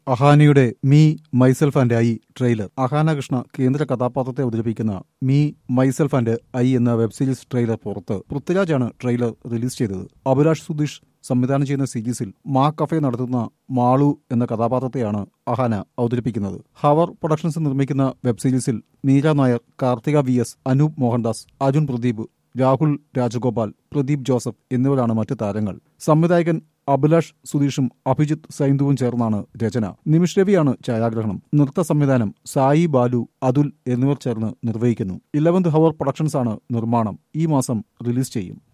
അഹാനയുടെ me myself and I trailer Ahaana Krishna കേന്ദ്ര കഥാപാത്രത്തെ അവതരിപ്പിക്കുന്ന മീ മൈസെൽഫ് ആൻഡ് ഐ എന്ന വെബ് സീരീസ് ട്രെയിലർ പുറത്ത് പൃഥ്വിരാജാണ് ട്രെയിലർ റിലീസ് ചെയ്തത് അഭിലാഷ് സുധീഷ് സംവിധാനം ചെയ്യുന്ന സീരീസിൽ മാ കഫേ നടത്തുന്ന മാളു എന്ന കഥാപാത്രത്തെയാണ് അഹാന അവതരിപ്പിക്കുന്നത് ഹവർ പ്രൊഡക്ഷൻസ് നിർമ്മിക്കുന്ന വെബ് സീരീസിൽ നീര നായർ കാർത്തിക വി എസ് അനൂപ് മോഹൻദാസ് അർജുൻ പ്രദീപ് രാഹുൽ രാജഗോപാൽ പ്രദീപ് ജോസഫ് എന്നിവരാണ് മറ്റ് താരങ്ങൾ സംവിധായകൻ അഭിലാഷ് സുധീഷും അഭിജിത്ത് സൈന്ദുവും ചേർന്നാണ് രചന നിമിഷ് രവിയാണ് ഛായാഗ്രഹണം നൃത്ത സംവിധാനം സായി ബാലു അതുൽ എന്നിവർ ചേർന്ന് നിർവഹിക്കുന്നു ഇലവന്ത് ഹവർ പ്രൊഡക്ഷൻസ് ആണ് നിർമ്മാണം ഈ മാസം റിലീസ് ചെയ്യും